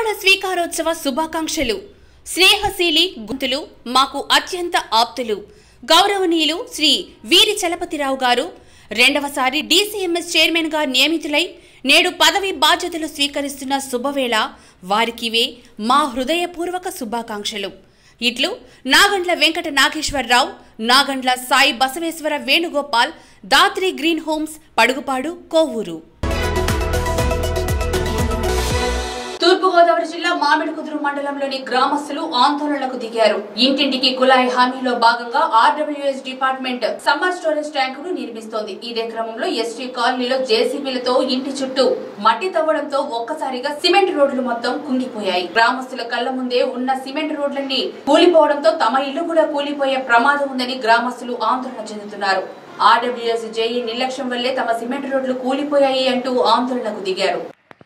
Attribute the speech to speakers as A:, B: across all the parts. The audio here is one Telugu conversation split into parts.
A: స్వీకారోత్సవ శుభాకాంక్షలు స్నేహశీలి గుంతులు మాకు అత్యంత ఆప్తులు గౌరవనీయులు శ్రీ వీరి చలపతిరావు గారు రెండవసారి డీసీఎంఎస్ చైర్మన్ గా నియమితులై నేడు పదవి బాధ్యతలు స్వీకరిస్తున్న శుభవేళ వారికివే మా హృదయపూర్వక శుభాకాంక్షలు ఇట్లు నాగండ్ల వెంకట నాగేశ్వరరావు నాగండ్ల సాయి బసవేశ్వర వేణుగోపాల్ దాత్రి గ్రీన్ హోమ్స్ పడుగుపాడు కోవూరు తూర్పుగోదావరి జిల్లా మామిడికుదురు మండలంలోని గ్రామస్తులు ఆందోళనకు దిగారు ఇంటింటికి కుళాయి హామీలో భాగంగా ఆర్డబ్ల్యూఎస్ డిపార్ట్మెంట్ సమ్మర్ స్టోరేజ్ ట్యాంకును నిర్మిస్తోంది ఇదే క్రమంలో ఎస్టీ కాలనీలో జేసీబీలతో ఇంటి చుట్టూ మట్టి తవ్వడంతో ఒక్కసారిగా సిమెంట్ రోడ్లు మొత్తం కుంగిపోయాయి గ్రామస్తుల కళ్ల ముందే ఉన్న సిమెంట్ రోడ్లన్నీ కూలిపోవడంతో తమ ఇల్లు కూడా కూలిపోయే ప్రమాదం ఉందని గ్రామస్తులు ఆందోళన చెందుతున్నారు ఆర్డబ్ల్యూఎస్ జేఈ నిర్లక్ష్యం వల్లే తమ సిమెంట్ రోడ్లు కూలిపోయాయి అంటూ ఆందోళనకు దిగారు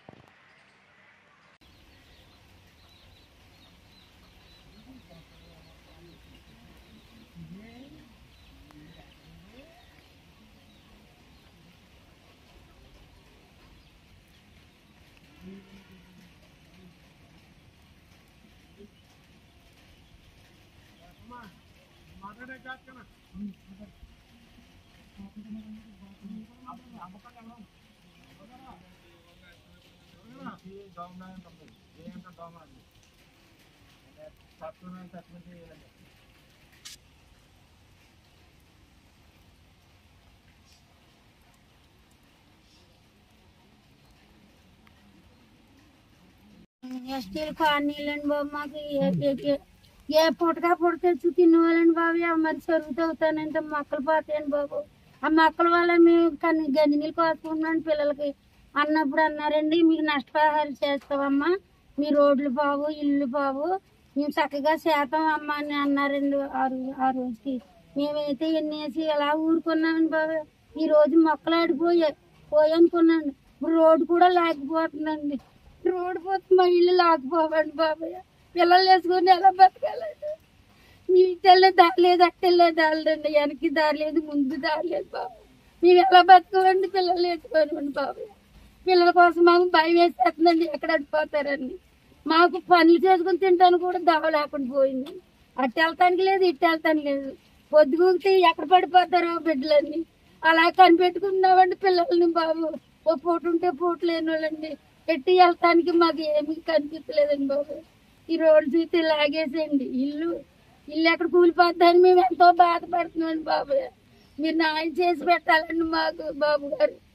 B: ఎస్టీలు కాలనీలండి బాబు మాకు ఏ- ఏ- ఏ- ఏ పుట్టగా పుట్ట తెచ్చి తినేవాళ్ళండి బాబు ఆ మరి చెరువు తవ్వుతానంటే మొక్కలు పోతాయండి బాబు ఆ మొక్కల వల్ల మేము కన్ని గంజి నీళ్ళు కోసుకుంటున్నాం పిల్లలకి అన్నప్పుడు అన్నారండి మీకు నష్టపరిహారం చేస్తామమ్మా మీ రోడ్లు బాబు ఇల్లు బాబు మేము చక్కగా చేతాం అమ్మా అని అన్నారండి ఆ రో- ఆ రోజుకి మేమైతే ఎన్ని వేసి ఎలా ఊరుకున్నామండి బాబు ఈ రోజు మొక్కలు ఆడిపోయాయి పోయనుకున్నాండి ఇప్పుడు రోడ్డు కూడా లేకపోతుందండి రోడ్డు పోతే మా ఇల్లు లాకపోవండి బాబాయ్ పిల్లలు వేసుకొని ఎలా బతకాలండి మీ తెల్లే దారి లేదు అట్టెళ్ళే దారి లేదు వెనక్కి దారి లేదు ముందు దారి లేదు బాబు మేము ఎలా బతకాలండి పిల్లలు వేసుకోనివ్వండి బాబాయ్ పిల్లల కోసం మాకు భయం వేసేస్తుందండి ఎక్కడ అడిపోతారండి మాకు పనులు చేసుకుని తింటాను కూడా దావ లేకుండా పోయింది అటు వెళ్తానికి లేదు ఇటు వెళ్తానికి లేదు పొద్దుగుతే ఎక్కడ పడిపోతారో బిడ్డలన్నీ అలా కనిపెట్టుకున్నామండి పిల్లల్ని బాబు ఓ పూట ఉంటే పూట లేని వాళ్ళండి ఎట్టి వెళ్తానికి మాకు ఏమీ కనిపించలేదండి బాబు ఈ రోడ్డు చూస్తే లాగేసేయండి ఇల్లు ఇల్లు ఎక్కడ కూలిపోద్దని మేము ఎంతో బాధపడుతున్నామండి బాబు మీరు న్యాయం చేసి పెట్టాలండి మాకు బాబు గారు